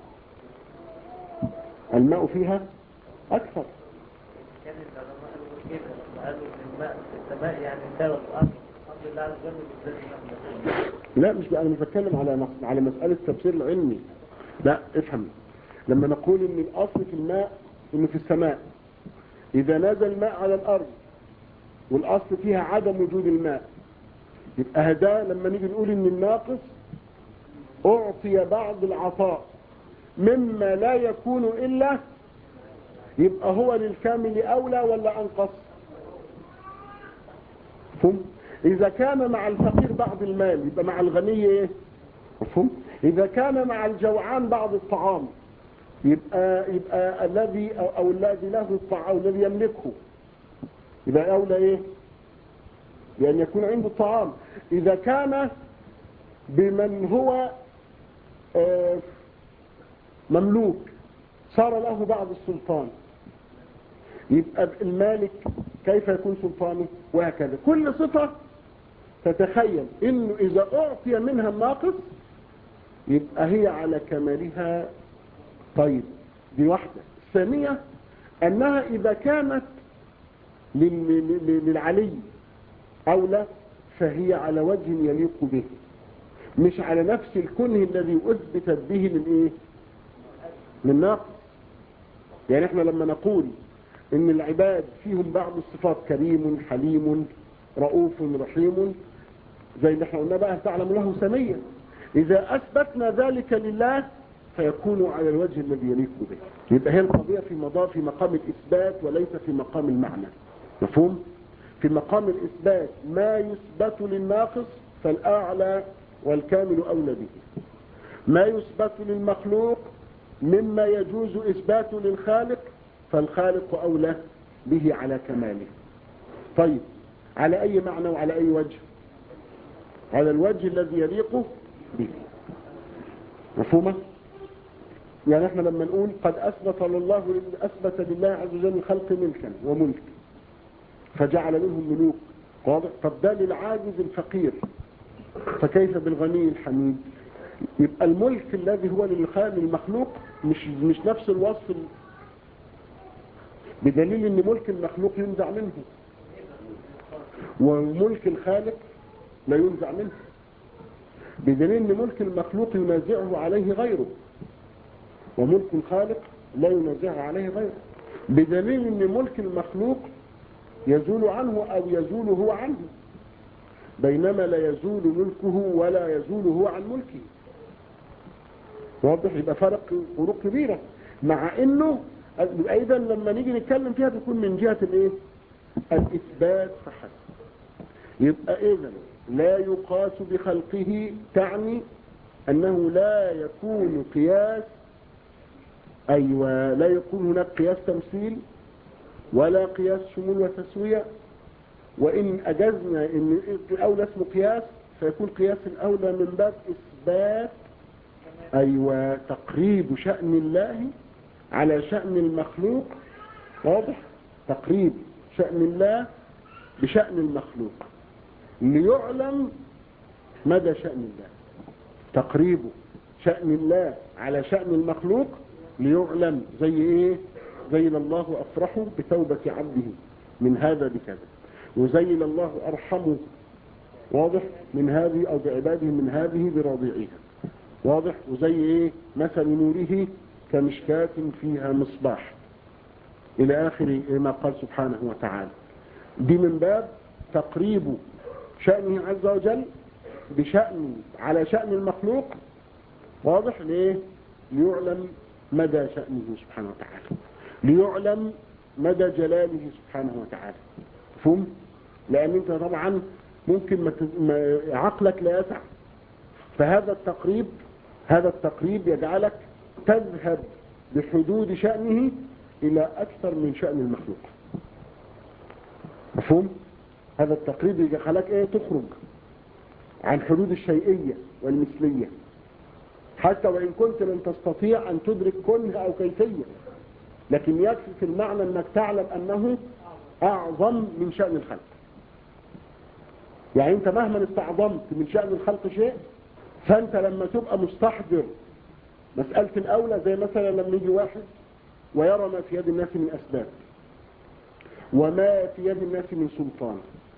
الماء فيها أكثر
كان العلماء قالوا كده قالوا ان الماء في السماء يعني ساوى الارض الحمد لله عز وجل بالذات
لا مش بقى انا مش بتكلم على مس- على مسألة تفسير العلمي لا افهم لما نقول ان الاصل في الماء انه في السماء اذا نزل الماء على الارض والاصل فيها عدم وجود الماء يبقى هذا لما نيجي نقول ان الناقص اعطي بعض العطاء مما لا يكون الا يبقى هو للكامل اولى ولا انقص مفهوم إذا كان مع الفقير بعض المال يبقى مع الغني إيه مفهوم إذا كان مع الجوعان بعض الطعام يبقى يبقى الذي أو, أو الذي له الطعام أو الذي يملكه يبقى أولى إيه بأن يكون عنده الطعام إذا كان بمن هو آه، مملوك صار له بعض السلطان يبقى المالك كيف يكون سلطانه وهكذا كل صفة تتخيل انه اذا اعطي منها الناقص يبقى هي على كمالها طيب دي واحدة الثانية انها اذا كانت لل- لل- للعلي اولى فهي على وجه يليق به مش على نفس الكنه الذي اثبتت به للايه للناقص يعني احنا لما نقول ان العباد فيهم بعض الصفات كريم حليم رؤوف رحيم زي اللي احنا قلنا بقى تعلم له سميا اذا اثبتنا ذلك لله فيكون على الوجه الذي يليق به يبقى هي القضية في مضى في مقام الاثبات وليس في مقام المعنى مفهوم في مقام الاثبات ما يثبت للناقص فالاعلى والكامل اولى به ما يثبت للمخلوق مما يجوز اثباته للخالق فالخالق اولى به على كماله طيب على اي معنى وعلى اي وجه على الوجه الذي يليق به مفهومة يعني احنا لما نقول قد اثبت لله اثبت لله عز وجل الخلق ملكا وملك فجعل منهم ملوك واضح طب ده للعاجز الفقير فكيف بالغني الحميد يبقى الملك الذي هو للخالق المخلوق مش مش نفس الوصف ال- بدليل ان ملك المخلوق ينزع منه وملك الخالق لا ينزع منه بدليل ان ملك المخلوق ينازعه عليه غيره وملك الخالق لا ينازعه عليه غيره بدليل ان ملك المخلوق يزول عنه او يزول هو عنه بينما لا يزول ملكه ولا يزول هو عن ملكه واضح يبقى فرق فروق كبيرة مع انه ايضا لما نيجي نتكلم فيها تكون من جهة الايه الاثبات فحسب يبقى اذا لا يقاس بخلقه تعني انه لا يكون قياس ايوه لا يكون هناك قياس تمثيل ولا قياس شمول وتسوية وإن أجزنا إن الأولى اسمه قياس فيكون قياس الأولى من باب إثبات أيوة تقريب شأن الله على شأن المخلوق واضح تقريب شأن الله بشأن المخلوق ليعلم مدى شأن الله تقريب شأن الله على شأن المخلوق ليعلم زي ايه زي الله أفرح بتوبة عبده من هذا بكذا وزين الله أرحمه واضح من هذه أو بعباده من هذه برضيعها واضح وزي إيه مثل نوره كمشكاة فيها مصباح إلى آخر ما قال سبحانه وتعالى دي من باب تقريب شأنه عز وجل بشأن على شأن المخلوق واضح ليه ليعلم مدى شأنه سبحانه وتعالى ليعلم مدى جلاله سبحانه وتعالى مفهوم لان انت طبعا ممكن ما تز- ما عقلك لا يسع فهذا التقريب هذا التقريب يجعلك تذهب بحدود شأنه الى اكثر من شأن المخلوق مفهوم هذا التقريب يجعلك ايه تخرج عن حدود الشيئية والمثلية حتى وإن كنت لن تستطيع أن تدرك كنه أو كيفية لكن يكفي في المعنى أنك تعلم أنه أعظم من شأن الخلق يعني أنت مهما استعظمت من شأن الخلق شيء فأنت لما تبقى مستحضر مسألة الأولى زي مثلا لما يجي واحد ويرى ما في يد الناس من أسباب وما في يد الناس من سلطان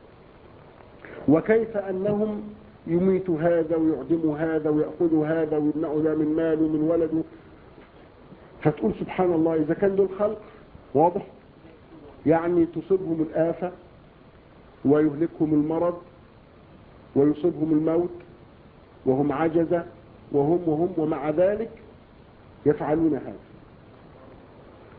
وكيف أنهم يميتوا هذا ويعدموا هذا ويأخذوا هذا ويمنعوا ذا من ماله ومن ولده فتقول سبحان الله إذا كان دول خلق واضح يعني تصيبهم الآفة ويهلكهم المرض ويصيبهم الموت وهم عجزة وهم وهم ومع ذلك يفعلون هذا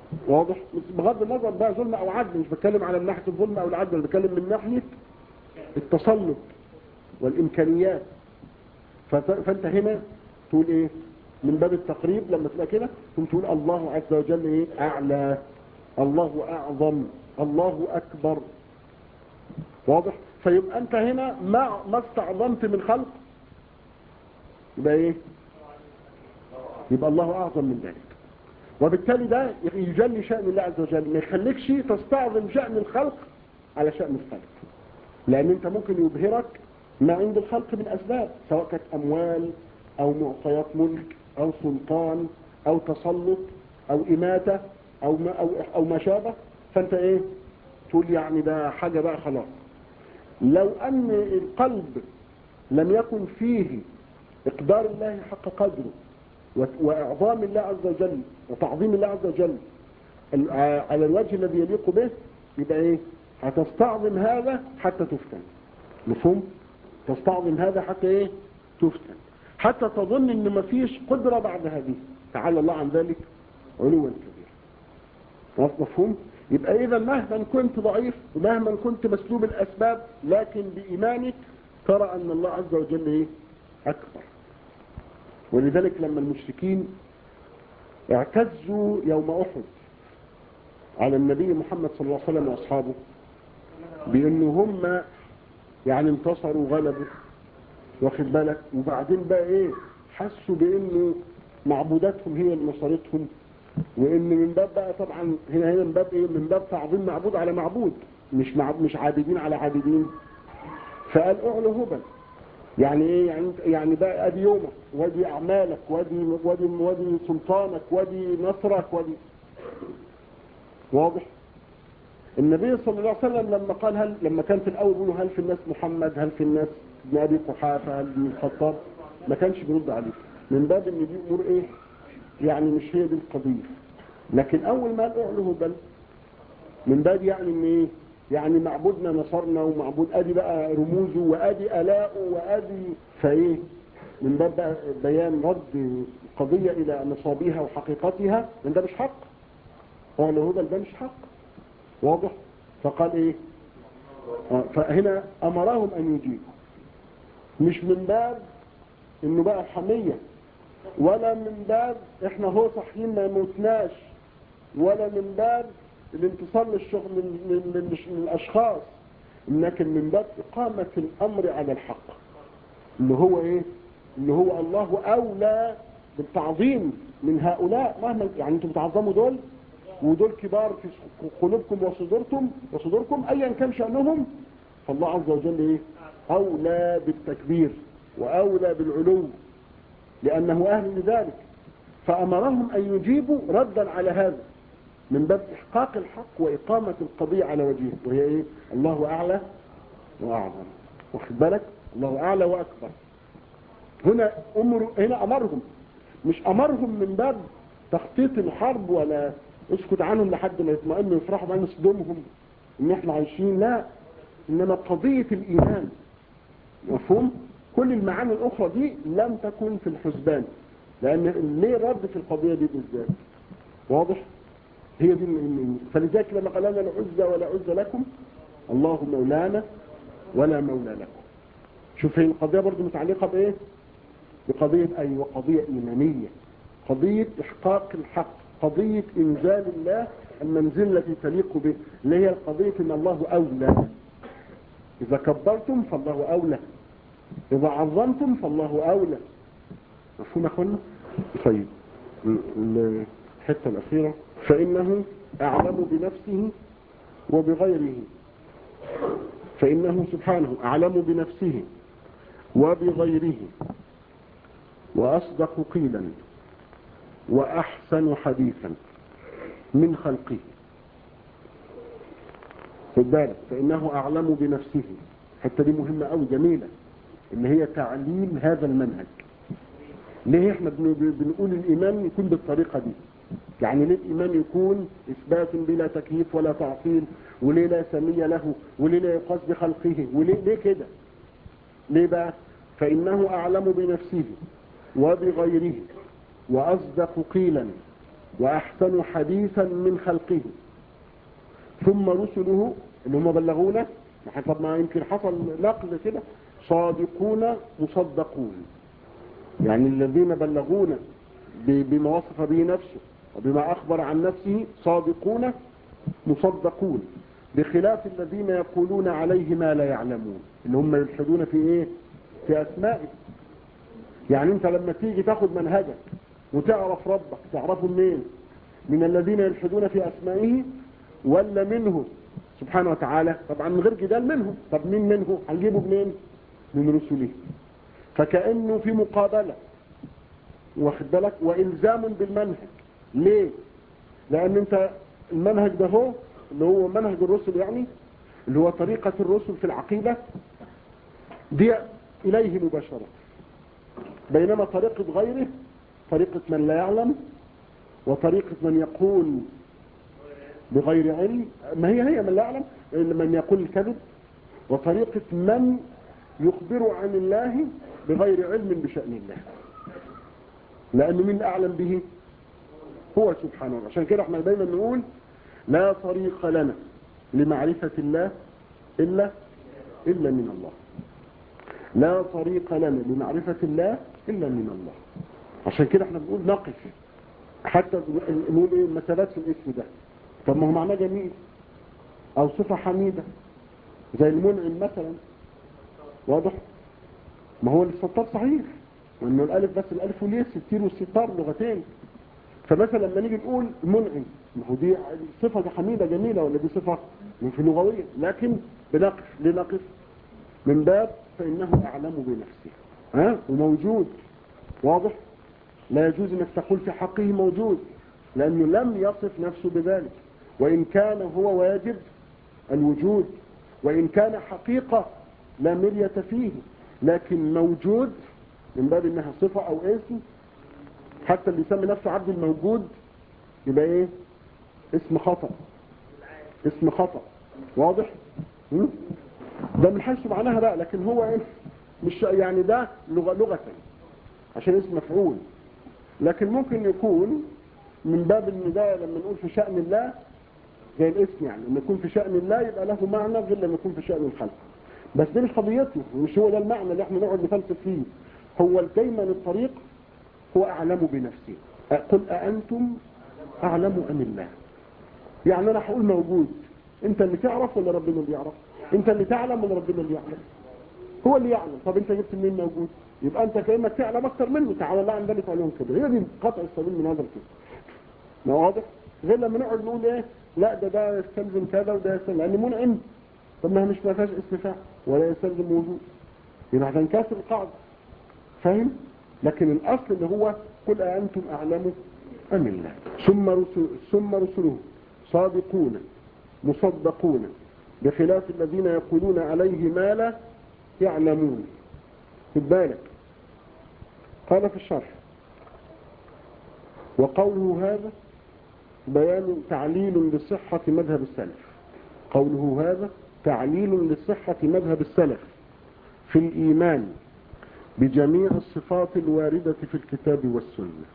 واضح بغض النظر بقى ظلم او عدل مش بتكلم على من ناحيه الظلم او العدل انا بتكلم من ناحيه التسلط والإمكانيات فت- فأنت هنا تقول إيه من باب التقريب لما تبقى كده ثم تقول الله عز وجل إيه أعلى الله أعظم الله أكبر واضح فيبقى أنت هنا ما ما استعظمت من خلق يبقى إيه يبقى الله أعظم من ذلك وبالتالي ده يجلي شأن الله عز وجل ما يخليكش تستعظم شأن الخلق على شأن الخلق لأن أنت ممكن يبهرك ما عند الخلق من أسباب سواء كانت أموال أو معطيات ملك أو سلطان أو تسلط أو إماتة أو ما, أو, أو ما شابه فأنت إيه تقول يعني ده حاجة بقى خلاص لو أن القلب لم يكن فيه إقدار الله حق قدره و- وإعظام الله عز وجل وتعظيم الله عز وجل ال- ع- على الوجه الذي يليق به يبقى إيه هتستعظم هذا حتى تفتن مفهوم تستعظم هذا حتى إيه تفتن حتى تظن ان مفيش قدرة بعد هذه تعالى الله عن ذلك علوا كبيرا مفهوم يبقى اذا مهما كنت ضعيف ومهما كنت مسلوب الاسباب لكن بايمانك ترى ان الله عز وجل ايه اكبر ولذلك لما المشركين اعتزوا يوم احد على النبي محمد صلى الله عليه وسلم واصحابه بانه هم يعني انتصروا وغلبوا واخد بالك وبعدين بقى ايه حسوا بانه معبوداتهم هي اللي نصرتهم وان من باب بقى طبعا هنا هنا من باب ايه من باب تعظيم معبود على معبود مش معب مش عابدين على عابدين فقال اعلو هبل يعني ايه يعني يعني بقى ادي يومك وادي اعمالك وادي وادي وادي سلطانك وادي نصرك وادي واضح النبي صلى الله عليه وسلم لما قال هل لما كان في الاول بيقولوا هل في الناس محمد هل في الناس ابن ابي قحافه هل من الخطاب ما كانش بيرد عليه من باب ان دي امور ايه يعني مش هي دي القضيه لكن اول ما قال اعلو هبل من باب يعني ان ايه يعني معبودنا نصرنا ومعبود ادي بقى رموزه وادي الاؤه وادي فايه من باب بقى بيان رد القضيه الى نصابها وحقيقتها من ده مش حق اعلو هبل ده مش حق واضح فقال ايه آه، فهنا امرهم ان يجيبوا مش من باب انه بقى الحمية ولا من باب احنا هو صحيين ما يموتناش ولا من باب الانتصار للشغل من, من, من, من الاشخاص لكن من باب اقامة الامر على الحق اللي هو ايه اللي هو الله اولى بالتعظيم من هؤلاء مهما يعني انتم بتعظموا دول ودول كبار في قلوبكم وصدوركم وصدوركم ايا كان شأنهم فالله عز وجل ايه اولى بالتكبير واولى بالعلو لانه اهل لذلك فامرهم ان يجيبوا ردا على هذا من باب احقاق الحق واقامة القضية على وجهه وهي ايه الله اعلى واعظم واخد بالك الله اعلى واكبر هنا امر هنا امرهم مش امرهم من باب تخطيط الحرب ولا اسكت عنهم لحد ما يطمئنوا يفرحوا بان صدومهم ان احنا عايشين لا انما قضية الايمان مفهوم كل المعاني الاخرى دي لم تكن في الحسبان لان ليه رد في القضية دي بالذات واضح هي دي ال- فلذلك لما قال لنا لا عزة ولا عزة لكم الله مولانا ولا مولى لكم شوف هي القضية برضو متعلقة بايه بقضية ايوه قضية ايمانية قضية احقاق الحق قضية انزال الله المنزل التي تليق به اللي هي قضية ان الله اولى اذا كبرتم فالله اولى اذا عظمتم فالله اولى مفهوم يا اخوانا طيب ال- الحته الاخيره فانه اعلم بنفسه وبغيره فانه سبحانه اعلم بنفسه وبغيره واصدق قيلا واحسن حديثا من خلقه خد بالك فانه اعلم بنفسه الحته دي مهمه قوي جميله ان هي تعليم هذا المنهج ليه احنا بن- بنقول الايمان يكون بالطريقه دي يعني ليه الايمان يكون اثبات بلا تكييف ولا تعطيل وليه لا سمية له وليه لا يقاس بخلقه وليه ليه كده ليه بقى فانه اعلم بنفسه وبغيره واصدق قيلا واحسن حديثا من خلقه ثم رسله اللي هم بلغونا ما طب ما يمكن حصل نقل كده صادقون مصدقون يعني الذين بلغونا ب- بما وصف به نفسه وبما أخبر عن نفسه صادقون مصدقون بخلاف الذين يقولون عليه ما لا يعلمون اللي هم يلحدون في ايه في اسمائه يعني انت لما تيجي تاخد منهجك وتعرف ربك تعرفه منين من الذين يلحدون في اسمائه ولا منه سبحانه وتعالى طبعا من غير جدال منهم طب مين منه هنجيبه منين من رسله فكأنه في مقابلة واخد بالك والزام بالمنهج ليه لان انت المنهج ده هو اللي هو منهج الرسل يعني اللي هو طريقة الرسل في العقيدة دي إليه مباشرة بينما طريقة غيره طريقة من لا يعلم وطريقة من يقول بغير علم ما هي هي من لا يعلم من يقول الكذب وطريقة من يخبر عن الله بغير علم بشأن الله لأنه من أعلم به هو سبحانه وتعالى عشان كده احنا دايما نقول لا طريق لنا لمعرفة الله إلا إلا من الله لا طريق لنا لمعرفة الله إلا من الله عشان كده احنا بنقول نقف حتى نقول ايه المثالات في الاسم ده طب ما هو معناه جميل او صفة حميدة زي المنعم مثلا واضح ما هو الستار صحيح وانه الالف بس الالف والياء الستير والستار لغتين فمثلا لما نيجي نقول منعم ما هو دي صفة دي حميدة جميلة ولا دي صفة في لغوية لكن بنقف لنقف من باب فإنه أعلم بنفسه ها وموجود واضح لا يجوز انك تقول في حقه موجود لأنه لم يصف نفسه بذلك وإن كان هو واجب الوجود وإن كان حقيقة لا مرية فيه لكن موجود من باب انها صفة او اسم حتى اللي يسمي نفسه عبد الموجود يبقى ايه اسم خطأ اسم خطأ واضح م? ده من حيث معناها بقى لكن هو ايه مش يعني ده لغة لغة عشان اسم مفعول لكن ممكن يكون من باب ان ده لما نقول في شأن الله زي الاسم يعني لما يكون في شأن الله يبقى له معنى غير لما يكون في شأن الخلق بس دي مش قضيتنا مش هو ده المعنى اللي احنا نقعد نفلسف فيه هو دايما الطريق هو أعلم بنفسه قل أأنتم أعلم أم الله يعني أنا هقول موجود أنت اللي تعرف ولا ربنا اللي يعرف أنت اللي تعلم ولا ربنا اللي يعلم هو اللي يعلم طب أنت جبت منين موجود يبقى أنت كأنك تعلم أكتر منه تعالى الله عن ذلك عليهم كده هي دي قطع السبيل من هذا الكلام ما واضح غير لما نقعد نقول ايه لا ده ده يستلزم كذا وده يستلزم لأن منعم طب ما هي مش ما فيهاش اسم فاعل ولا يستلزم وجود يبقى هتنكسر القاعده فاهم لكن الأصل اللي هو قل أنتم أعلم أم الله ثم, رسل ثم رسله صادقون مصدقون بخلاف الذين يقولون عليه ما لا يعلمون خد بالك قال في الشرح وقوله هذا بيان تعليل لصحة مذهب السلف قوله هذا تعليل لصحة مذهب السلف في الإيمان بجميع الصفات الواردة في الكتاب والسنة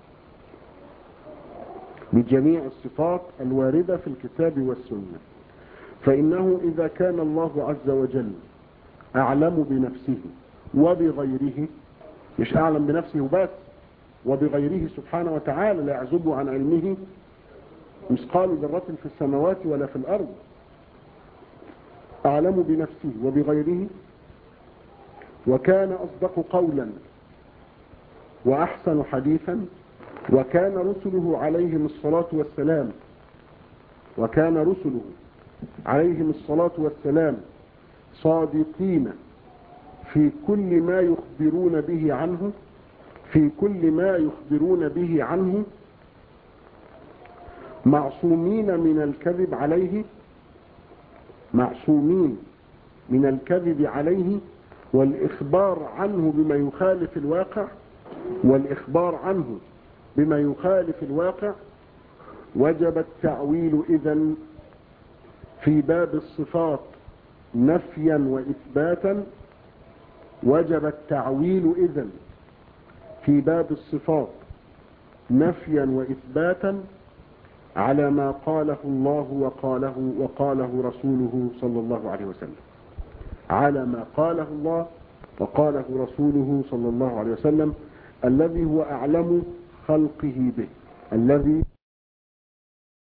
بجميع الصفات الواردة في الكتاب والسنة فإنه إذا كان الله عز وجل أعلم بنفسه وبغيره مش أعلم بنفسه بس وبغيره سبحانه وتعالى لا يعزب عن علمه مثقال ذرة في السماوات ولا في الأرض أعلم بنفسه وبغيره وكان أصدق قولا وأحسن حديثا وكان رسله عليهم الصلاة والسلام وكان رسله عليهم الصلاة والسلام صادقين في كل ما يخبرون به عنه في كل ما يخبرون به عنه معصومين من الكذب عليه معصومين من الكذب عليه والإخبار عنه بما يخالف الواقع والإخبار عنه بما يخالف الواقع وجب التعويل إذن في باب الصفات نفيا وإثباتا وجب التعويل إذن في باب الصفات نفيا وإثباتا على ما قاله الله وقاله وقاله رسوله صلى الله عليه وسلم على ما قاله الله وقاله رسوله صلى الله عليه وسلم الذي هو أعلم خلقه به الذي